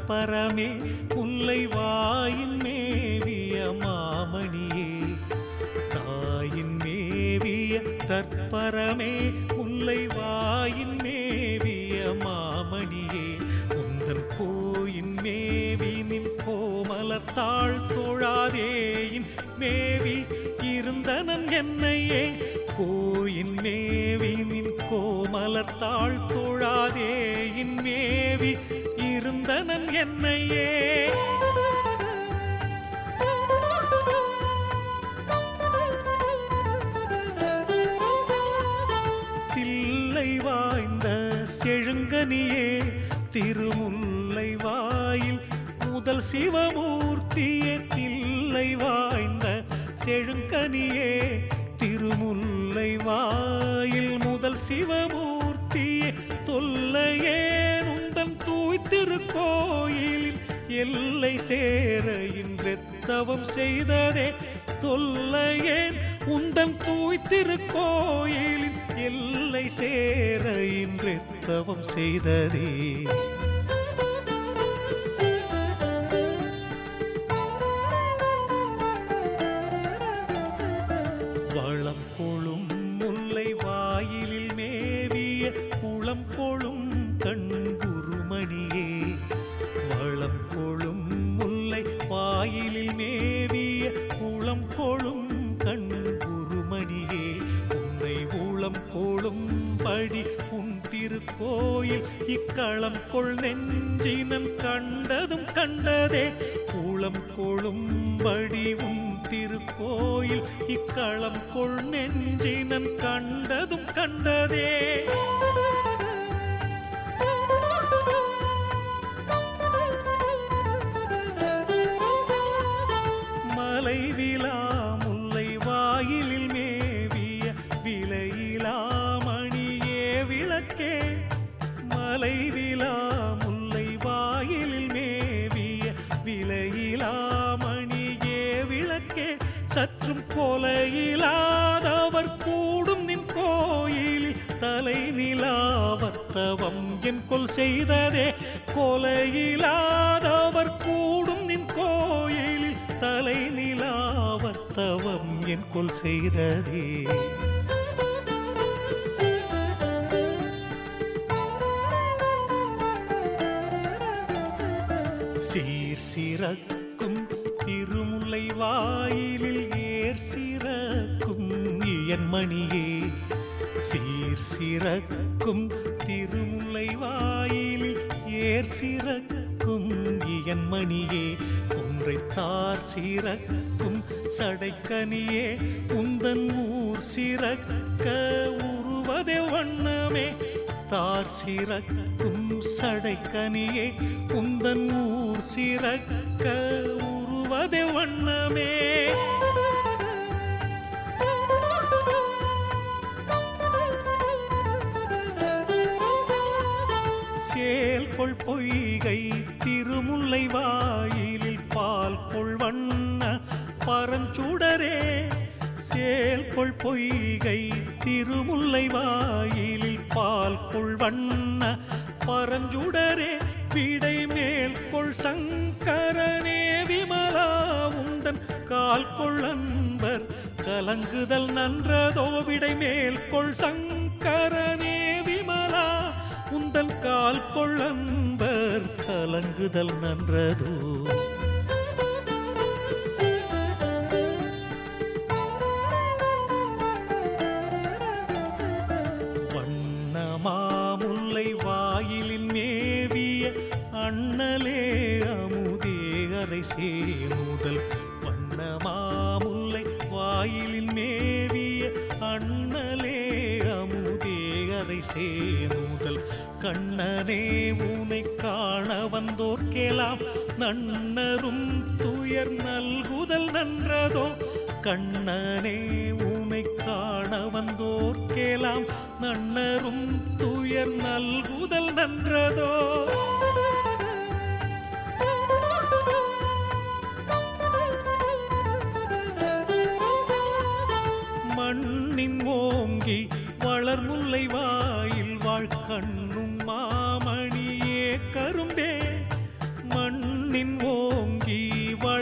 தற்பரமே முல்லை வாயின் மேவிய மாமணியே தாயின் மேவிய தற்பரமே முல்லை வாயின் மேவிய மாமணியே உந்தன் கோயின் மேவி நின் கோமலத்தாள் தொழாதேயின் மேவி இருந்தனன் என்னையே கோயின் மேவி நின் கோமலத்தாள் தொழாதேயின் மேவி இருந்தனன் என்னையே தில்லை வாய்ந்த செழுங்கனியே திருமுல்லை வாயில் முதல் சிவமூர்த்தியே தில்லை வாய்ந்த செழுங்கனியே திருமுல்லை வாயில் முதல் சிவமூர்த்தியே தொல்லையே உந்தன் தூய் திருக்கோயிலில் எல்லை சேர இன்றெத்தவம் செய்ததே தொல்லையேன் உந்தன் தூய் திருக்கோயிலில் எல்லை சேர இன்றெத்தவம் செய்ததே வளம் கொழும் முல்லை வாயிலில் மேவிய குளம் கொழும் கண்குருமணியே வளம் கொழும் முல்லை வாயிலில் மேவிய குளம் கொழும் கண்குருமணியே உன்னை ஊளம் கொழும் படி உன் திருக்கோயில் இக்களம் கொள் நெஞ்சினன் கண்டதும் கண்டதே ஊளம் கொழும்படி உன் திருக்கோயில் இக்களம் கொள் நெஞ்சினன் கண்டதும் கண்டதே மலை விழா முல்லை வாயிலில் மேவிய விலையிலா மணியே விளக்கே மலை விழா முல்லை வாயிலில் மேவிய விலையிலா மணியே விளக்கே சற்றும் கொலையிலாதவர் கூடும் நின் கோயிலில் தலை நிலாவத்தவம் என் கொல் செய்ததே கொலையிலாதவர் கூடும் நின் கோயிலில் தலை நிலாவத்தவம் என் கொல் செய்ததே சீர் சிறக்கும் திருமுல்லை வாயிலில் ஏர் சிறக்கும் இயன்மணியே சீர் சிறக்கும் திருமுல்லை வாயிலில் ஏர் சிறக்கும் இயன்மணியே குன்றைத்தார் சிறக்கும் சடைக்கனியே உந்தன் ஊர் சிறக்க உருவதே வண்ணமே தார் சிறக்கும் சடைக்கனியே உந்தன் ஊர் சிறக்க உருவதே வண்ணமே சேல்கொள் பொய்கை திருமுல்லை வாயிலில் பால் கொள் வண்ண பரஞ்சுடரே சேல்கொள் பொய்கை திருமுல்லை வாயிலில் பால் கொள் வண்ண பரஞ்சுடரே விடை மேல் கொள் சங்கரனே விமலா உந்தன் கால் கொள் அன்பர் கலங்குதல் நன்றதோ விடை மேல் கொள் சங்கரனே விமலா உந்தன் கால் கொள் அன்பர் கலங்குதல் நன்றதோ வண்ணமாமுல்லை வாயிலின் மேவிய அண்ணலே அமுதேகரை சேமுதல் வண்ணமாமுல்லை வாயிலின் மேவிய அண்ணலே அமுதேகரை சேமுதல் கண்ணனே உனை காண வந்தோர்க்கெல்லாம் நன்னரும் துயர் நல்குதல் நன்றதோ கண்ணனே உனை காண வந்தோர்க்கெல்லாம் நன்னரும் துயர் நல்குதல் நன்றதோ மண்ணின் ஓங்கி வளர்முல்லை வாயில் வாழ் கண்ணும் மாமணியே கரும்பே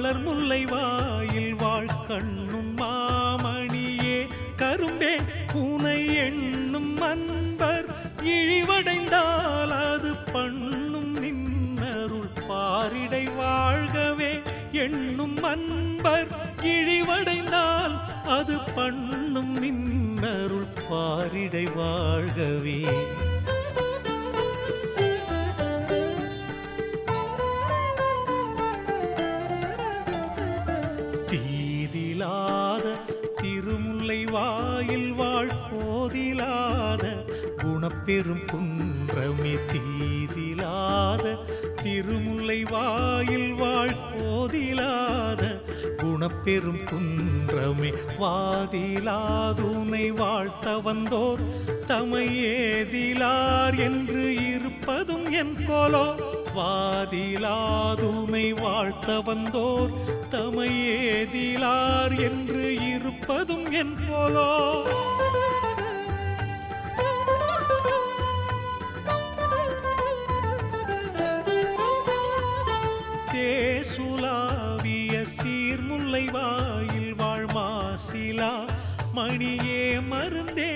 வளர்முல்லை வாயில் வாழ் கண்ணும் மாமணியே கரும்பே உனை எண்ணும் அன்பர் இழிவடைந்தால் அது பண்ணும் நின்னருள் பாரிடை வாழ்கவே எண்ணும் அன்பர் இழிவடைந்தால் அது பண்ணும் நின்னருள் பாரிடை வாழ்கவே தீதிலாத திருமுல்லை வாயில் வாழ் போதிலாத குணப்பெரும் குன்றமே தீதிலாத திருமுல்லை வாயில் வாழ் போதிலாத குணப்பெரும் குன்றமே வாதிலாதுனை வாழ்த்த வந்தோர் தமையேதிலார் என்று இருப்பதும் என் கோலோ வாதிலாதுனை வாழ்த்த வந்தோர் தமையேதிலார் என்று இருப்பதும் என் போலோ தேசுலாவிய சீர்முல்லை வாயில் வாழ்மாசிலா மணியே மருந்தே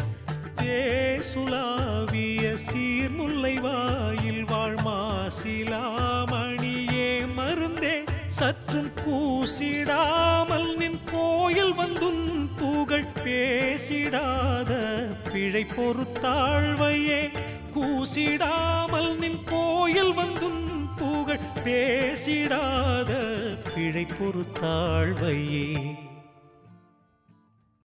தேசுலாவிய சீர்முல்லை வாயில் வாழ்மாசிலா மணியே மருந்தே சற்றும் கூசிடாமல் நின் கோயில் வந்துன் புகழ் பேசிடாத பிழை பொறுத்தாழ்வையே கூசிடாமல் நின் கோயில் வந்துன் புகழ் பேசிடாத பிழை பொறுத்தாழ்வையே